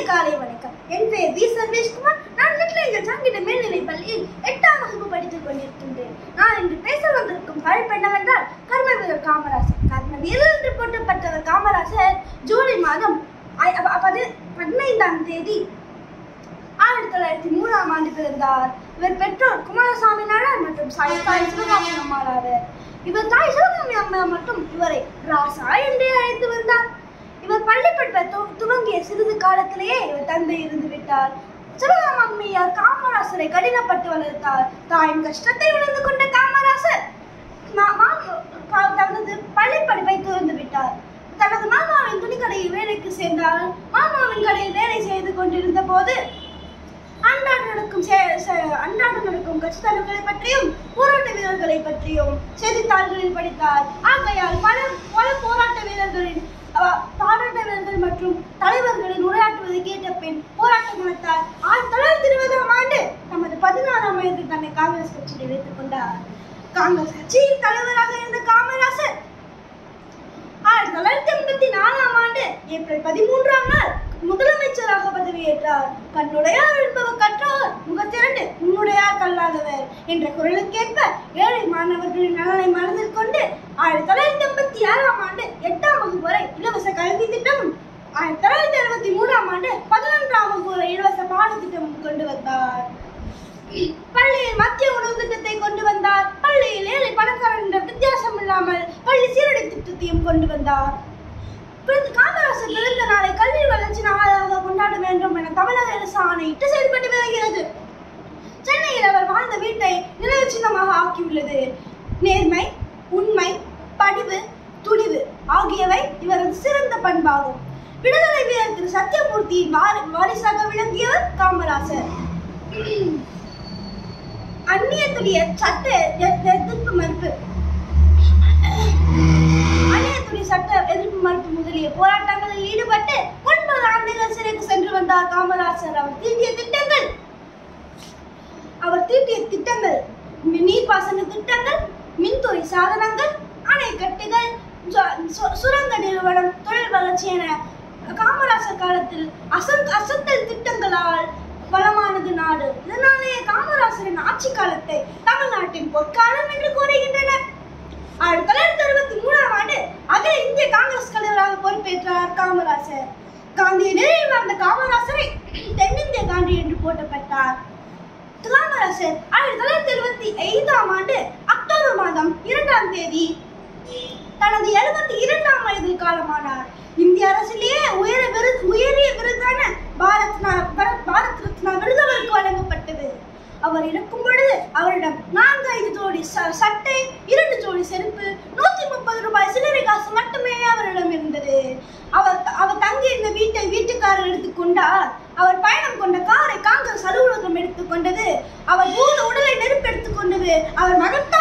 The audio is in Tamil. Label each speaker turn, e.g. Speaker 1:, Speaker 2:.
Speaker 1: காலை வணக்கம் என் பெயர் வி சர்வேஷ்குமார் நான் லிட்டில் சாங்கிட மேல்நிலைப் பள்ளியில் எட்டாம் வகுப்பு படித்துக் கொண்டிருக்கின்றேன் நான் இன்று பேச வந்திருக்கும் தலைப்பு என்னவென்றால் கர்ம வீரர் காமராசர் கர்ம வீரர் என்று போற்றப்பட்டவர் காமராசர் ஜூலை மாதம் ஐ- அப்ப- அப்பது பதினைந்தாம் தேதி ஆயிரத்தி தொள்ளாயிரத்தி மூணாம் ஆண்டு பிறந்தார் இவர் பெற்றோர் குமாரசாமி நாடார் மற்றும் சாய் தாய் சிவகாமி அம்மாள் ஆவர் இவர் தாய் சிவகாமி அம்மா மட்டும் இவரை ராசா என்றே அழைத்து வந்தார் இவர் பள்ளி படிப்பை து- துவங்கிய சிறிது காலத்திலேயே இவர் தந்தை இருந்து விட்டார் சிவகாமி அம்மையார் காமராசரை கடினப்பட்டு வளர்த்தார் தாயின் கஷ்டத்தை உணர்ந்து கொண்ட காமராசர் மா- மா- ப- தனது பள்ளி படிப்பை துறந்து விட்டார் தனது மாமாவின் துணிக்கடையில் வேலைக்கு சேர்ந்தார் மாமாவின் கடையில் வேலை செய்து கொண்டிருந்த போது அன்றாடம் நடக்கும் செ- செ- அன்றாடம் நடக்கும் கட்சித்தலைவர்களை பற்றியும் போராட்ட வீரர்களை பற்றியும் செய்தித்தாள்களில் படித்தார் ஆகையால் பல பல போராட்ட வீரர்களின் அஹ், போராட்ட வீரர்கள் மற்றும் தலைவர்களின் உரையாற்றுவதை கேட்ட பின் போராட்ட குணத்தால் ஆயிரத்தி தொள்ளாயிரத்தி இருபதாம் ஆண்டு தமது பதினாறாம் வயதில் தன்னை காங்கிரஸ் கட்சியில் இணைத்துக் கொண்டார் காங்கிரஸ் கட்சியின் தலைவராக இருந்த காமராசர் ஆயிரத்தி தொள்ளாயிரத்தி எண்பத்தி நாலாம் ஆண்டு ஏப்ரல் பதிமூன்றாம் நாள் முதலமைச்சராக பதவியேற்றார் கண்ணுடையார் என்பவர் கற்றவர் முகத்திரண்டு உன்னுடையார் கல்லாதவர் என்ற குரலுக்கேற்ப ஏழை மாணவர்களின் நலனை மனதில் கொண்டு ஆயிரத்தி தொள்ளாயிரத்தி எண்பத்தி ஆறாம் ஆண்டு எட்டாம் வகுப்பு வரை இலவச கல்வி திட்டமும் ஆயிரத்தி தொள்ளாயிரத்தி அறுபத்தி மூணாம் ஆண்டு பதினொன்றாம் வகுப்பு வரை இலவச பாடத்திட்டமும் கொண்டு வந்தார் பள்ளியில் மத்திய உணவு திட்டத்தை கொண்டு வந்தார் பள்ளியில் ஏழை பணக்காரன் என்ற வித்தியாசம் இல்லாமல் பள்ளி சீரடை திட்டத்தையும் கொண்டு வந்தார் பிறந்த காமராசர் பிறந்த நாளை கல்வி வளர்ச்சி நாளாக கொண்டாட வேண்டும் என தமிழக அரசு ஆணையிட்டு செயல்பட்டு வருகிறது சென்னையில் அவர் வாழ்ந்த வீட்டை நினைவு சின்னமாக ஆக்கியுள்ளது நேர்மை உண்மை படிவு துணிவு ஆகியவை இவரது சிறந்த பண்பாகும் விடுதலை வீரர் திரு சத்யமூர்த்தியின் வாரி- வாரிசாக விளங்கியவர் காமராசர் அந்நியத்துடைய சட்ட எ- எதிர்ப்பு மறுப்பு அந்நியத்துடைய சட்ட எதிர்ப்பு மறுப்பு முதலிய போராட்டங்களில் ஈடுபட்டு ஒன்பது ஆண்டுகள் சிறைக்கு சென்று வந்தார் காமராசர் அவர் தீட்டிய திட்டங்கள் அவர் தீட்டிய திட்டங்கள் மி- நீர்ப்பாசன திட்டங்கள் மின்துறை சாதனங்கள் அணைக்கட்டுகள் சு- சு- சுரங்க நிறுவனம் தொழில் வளர்ச்சி என காமராசர் காலத்தில் அசங் அசத்தல் திட்டங்களால் வளமானது நாடு இதனாலேயே காமராசரின் ஆட்சி காலத்தை தமிழ்நாட்டின் பொற்காலம் என்று கூறுகின்றனர் ஆயிரத்தி தொள்ளாயிரத்தி அறுபத்தி மூணாம் ஆண்டு அகில இந்திய காங்கிரஸ் தலைவராக பொறுப்பேற்றார் காமராசர் காந்திய நிலையில் வாழ்ந்த காமராசரை தென்னிந்திய காந்தி என்று போற்றப்பட்டார் காமராசர் ஆயிரத்தி தொள்ளாயிரத்தி எழுபத்தி ஐந்தாம் ஆண்டு அக்டோபர் மாதம் இரண்டாம் தேதி தனது எழுபத்தி இரண்டாம் வயதில் காலமானார் இந்திய அரசிலேயே உயர விருது உயரிய விருதான பாரத் நா- பர- பாரத் ரத்னா விருது அவருக்கு வழங்கப்பட்டது அவர் இருக்கும் பொழுது அவரிடம் நான்கு ஐந்து ஜோடி ச- சட்டை இரண்டு ஜோடி செருப்பு நூத்தி முப்பது ரூபாய் சில்லறை காசு மட்டுமே அவரிடம் இருந்தது அவர் அவர் தங்கியிருந்த வீட்டை வீட்டுக்காரர் எடுத்துக்கொண்டார் அவர் பயணம் கொண்ட காரை காங்கிரஸ் அலுவலகம் எடுத்துக்கொண்டது அவர் பூத உடலை நெருப்பு எடுத்துக்கொண்டது அவர் மகத்தான